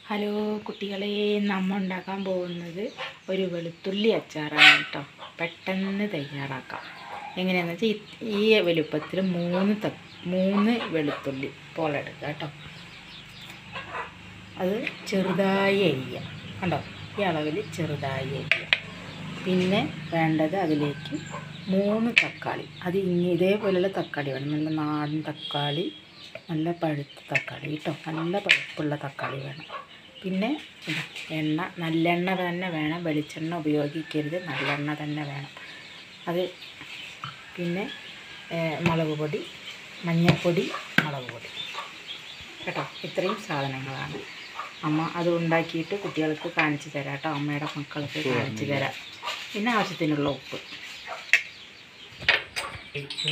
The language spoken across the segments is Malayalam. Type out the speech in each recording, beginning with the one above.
ഹലോ കുട്ടികളെ നമ്മ ഉണ്ടാക്കാൻ പോകുന്നത് ഒരു വെളുത്തുള്ളി അച്ചാറാണ് കേട്ടോ പെട്ടെന്ന് തയ്യാറാക്കാം എങ്ങനെയാണെന്ന് വെച്ചാൽ ഈ ഈ വലുപ്പത്തിൽ മൂന്ന് ത മൂന്ന് വെളുത്തുള്ളി പോലെ എടുക്കുക കേട്ടോ അത് ചെറുതായി അരിയുക കണ്ടോ ഈ അളവിൽ ചെറുതായി അരിയുക പിന്നെ വേണ്ടത് അതിലേക്ക് മൂന്ന് തക്കാളി അത് ഇങ്ങനെ ഇതേപോലെയുള്ള തക്കാളി വേണം നല്ല നാടൻ തക്കാളി നല്ല പഴുത്ത തക്കാളി കേട്ടോ നല്ല പഴുപ്പുള്ള തക്കാളി വേണം പിന്നെ ഇതാ എണ്ണ നല്ലെണ്ണ തന്നെ വേണം വെളിച്ചെണ്ണ ഉപയോഗിക്കരുത് നല്ലെണ്ണ തന്നെ വേണം അത് പിന്നെ ഏഹ്, മുളക് പൊടി മഞ്ഞൾപ്പൊടി മുളക് പൊടി കേട്ടോ ഇത്രയും സാധനങ്ങളാണ് അമ്മ അത് ഉണ്ടാക്കിയിട്ട് കുട്ടികൾക്ക് കാണിച്ചു തരാം കേട്ടോ അമ്മയുടെ മക്കൾക്ക് കാണിച്ചു തരാം പിന്നെ ആവശ്യത്തിനുള്ള ഉപ്പ് വെച്ചു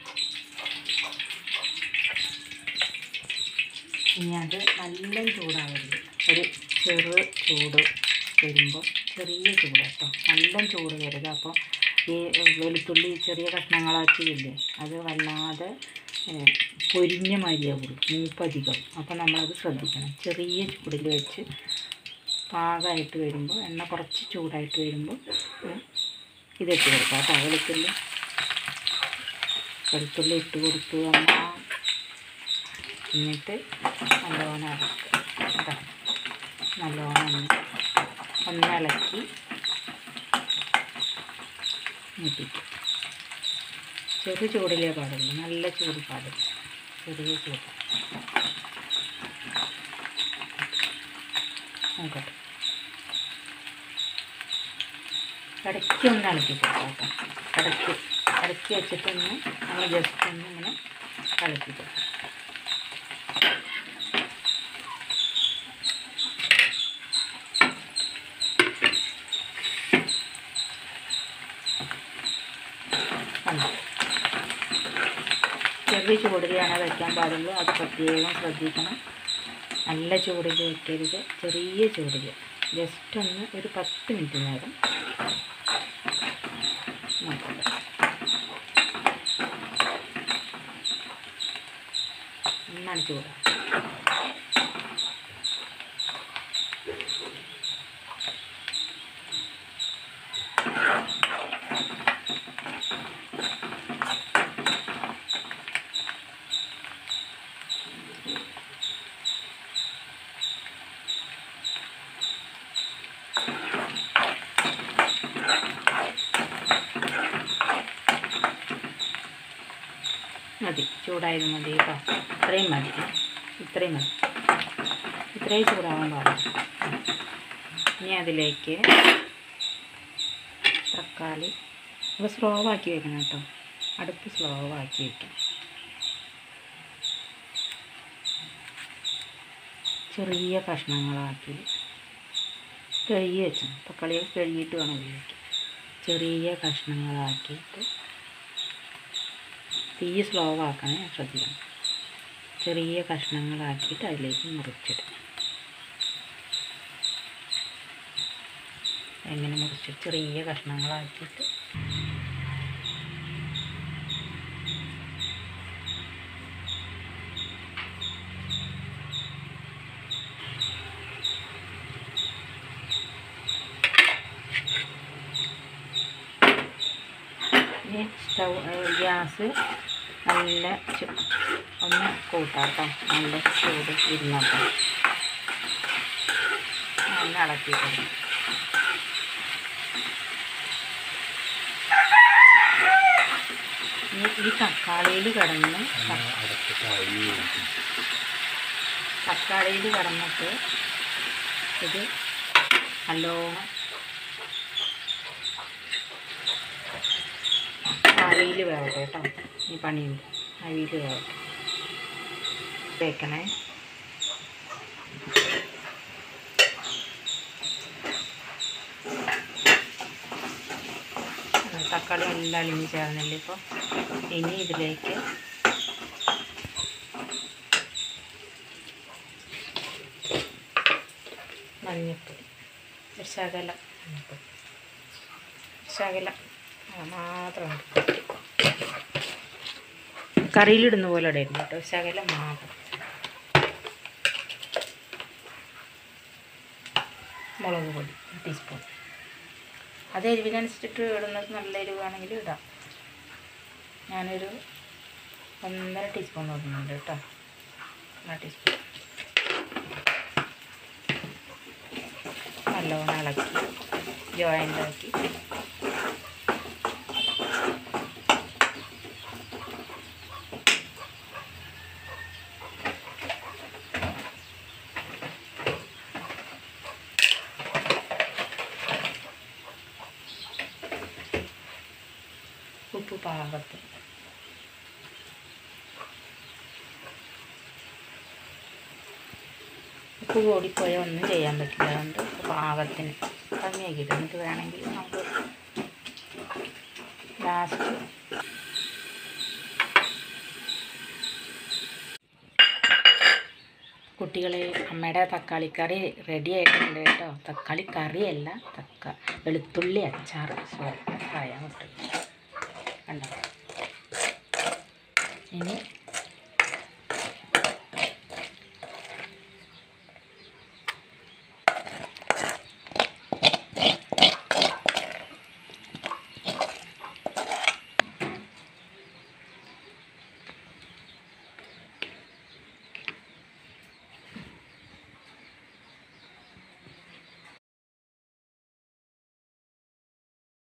ഇനി അത് നല്ല ചൂടാവരുത് ഒരു ചെറു ചൂട് വരുമ്പോൾ ചെറിയ ചൂട് കേട്ടോ നല്ല ചൂട് വരരുത് അപ്പോൾ ഈ വെളുത്തുള്ളി ചെറിയ കഷ്ണങ്ങളാക്കിയില്ലേ അത് വല്ലാതെ ഏഹ്, പൊരിഞ്ഞ മാതിരിയാവുള്ളൂ മൂപ്പധികം അപ്പോൾ നമ്മളത് ശ്രദ്ധിക്കണം ചെറിയ ചൂടിൽ വെച്ച് പാകമായിട്ട് വരുമ്പോൾ എണ്ണ കുറച്ച് ചൂടായിട്ട് വരുമ്പോൾ ഏഹ്, ഇതിട്ട് കൊടുക്കാം കേട്ടോ വെളുത്തുള്ളി വെളുത്തുള്ളി ഇട്ട് കൊടുത്തു അമ്മ എന്നിട്ട് നല്ലോണം ഇളക്കുക കേട്ടോ നല്ലോണം ഒന്ന് ഒന്ന് ഇളക്കി മുട്ടിക്കും ചെറു ചൂടിലേ പാടുള്ളൂ നല്ല ചൂട് പാടില്ല ചെറിയ ചൂട് നോക്കട്ടെ ഇടയ്ക്ക് ഒന്ന് ഇളക്കി കൊടുക്കാം കേട്ടോ ഇടയ്ക്ക് ഇടയ്ക്ക് വെച്ചിട്ടൊന്ന് നമ്മൾ ജസ്റ്റ് ഒന്ന് ഇങ്ങനെ ഇളക്കി കൊടുക്കാം കണ്ടോ ചെറിയ ചൂടിലാണ് വയ്ക്കാൻ പാടുള്ളൂ അത് പ്രത്യേകം ശ്രദ്ധിക്കണം നല്ല ചൂടിൽ വയ്ക്കരുത് ചെറിയ ചൂടിൽ ജസ്റ്റ് ഒന്ന് ഒരു പത്ത് മിനിറ്റ് നേരം നോക്കുക ഒന്നാണ് ചൂടാ മതി ചൂടായത് മതി കേട്ടോ ഇത്രയും മതി ഇത്രയും മതി ഇത്രയും ചൂടാവാൻ പാടില്ല ഇനി അതിലേക്ക് തക്കാളി അപ്പോൾ സ്ലോ ആക്കി വെക്കണം കേട്ടോ അടുപ്പ് സ്ലോ ആക്കി വെക്കണം ചെറിയ കഷ്ണങ്ങളാക്കി കഴുകി വെച്ചു തക്കാളിയൊക്കെ കഴുകിയിട്ട് വേണം ഉപയോഗിക്കാൻ ചെറിയ കഷ്ണങ്ങളാക്കിയിട്ട് തീ സ്ലോ ആക്കണേ ശ്രദ്ധിക്കണം ചെറിയ കഷ്ണങ്ങളാക്കിയിട്ട് അതിലേക്ക് മുറിച്ചിടും എങ്ങനെ മുറിച്ചിട്ട് ചെറിയ കഷ്ണങ്ങളാക്കിയിട്ട് ഇനി സ്റ്റൗ ഗ്യാസ് നല്ല ചു ഒന്ന് കൂട്ടാട്ടോ നല്ല ചൂട് ഇരുന്നോട്ടോ ഒന്ന് ഇളക്കി കൊടുക്കും ഇനി ഈ തക്കാളിയിൽ കിടന്ന് തക്കാളിയിൽ കിടന്നിട്ട് ഇത് നല്ലോണം അവിയിൽ വേവട്ടെ കേട്ടോ ഈ പണിയുണ്ട് അവിയിൽ വേവട്ടെ തേക്കണേ തക്കാളി എല്ലാം അലിഞ്ഞ് ചേർന്നില്ല ഇപ്പോൾ ഇനി ഇതിലേക്ക് മഞ്ഞൾപ്പൊടി ഒരു ശകലം മഞ്ഞൾപ്പൊടി ശകലം ആ, മാത്രം മതി. കറിയിലിടുന്ന പോലെ ഇടരുത് കേട്ടോ ശകലം മാത്രം മുളക് പൊടി ഒരു ടീസ്പൂൺ അത് എരിവിനനുസരിച്ചിട്ട് ഇടുന്നത് നല്ല എരിവാണെങ്കിൽ ഇടാം ഞാനൊരു ഒന്നര ടീസ്പൂൺ ഇടുന്നുണ്ട് കേട്ടോ ഒന്നര ടീസ്പൂൺ നല്ലോണം ഇളക്കി ജോയിൻ്റ് ആക്കി ഉപ്പ് പാകത്തിന് ഉപ്പ് കൂടിപ്പോയാൽ ഒന്നും ചെയ്യാൻ പറ്റില്ല അതുകൊണ്ട് ഉപ്പ് പാകത്തിന് കമ്മിയാക്കിയിട്ട് എന്നിട്ട് വേണമെങ്കിൽ നമുക്ക് ലാസ്റ്റ് കുട്ടികളെ അമ്മയുടെ തക്കാളി കറി റെഡി ആയിട്ടുണ്ട് കേട്ടോ തക്കാളി കറിയല്ല തക്ക വെളുത്തുള്ളി അച്ചാർ സോറി കായ മുട്ട കണ്ടോ ഇനി